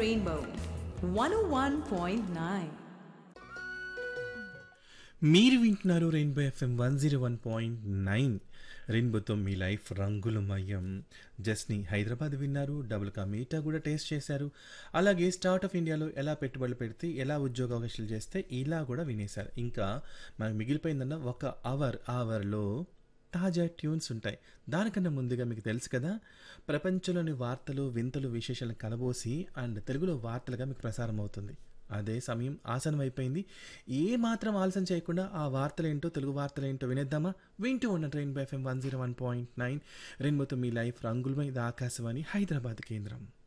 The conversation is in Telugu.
Rainbow 101.9. మీరు వింటున్నారు rainbow FM one zero one point nine రెయిన్బోతో మీ లైఫ్ రంగులమయం జస్ని హైదరాబాద్ విన్నారు డబుల్ కా మీటా కూడా టేస్ట్ చేశారు అలాగే స్టార్ట్ ఆఫ్ ఇండియాలో ఎలా పెట్టుబడులు పెడితే ఎలా ఉద్యోగ అవకాశాలు చేస్తే ఇలా కూడా వినేశారు ఇంకా మనకు మిగిలిపోయిందన్న ఒక అవర్ అవర్లో తాజా ట్యూన్స్ ఉంటాయి దానికన్నా ముందుగా మీకు తెలుసు కదా ప్రపంచంలోని వార్తలు వింతలు విశేషాలను కలబోసి అండ్ తెలుగులో వార్తలుగా మీకు ప్రసారం అవుతుంది అదే సమయం ఆసనం అయిపోయింది ఏ మాత్రం ఆలస్యం చేయకుండా ఆ వార్తలు ఏంటో తెలుగు వార్తలు ఏంటో వినేద్దామా వింటూ ఉన్న train by FM one zero one point nine రెయిన్బోతో మీ లైఫ్ రంగులమై ఇది ఆకాశవాణి హైదరాబాద్ కేంద్రం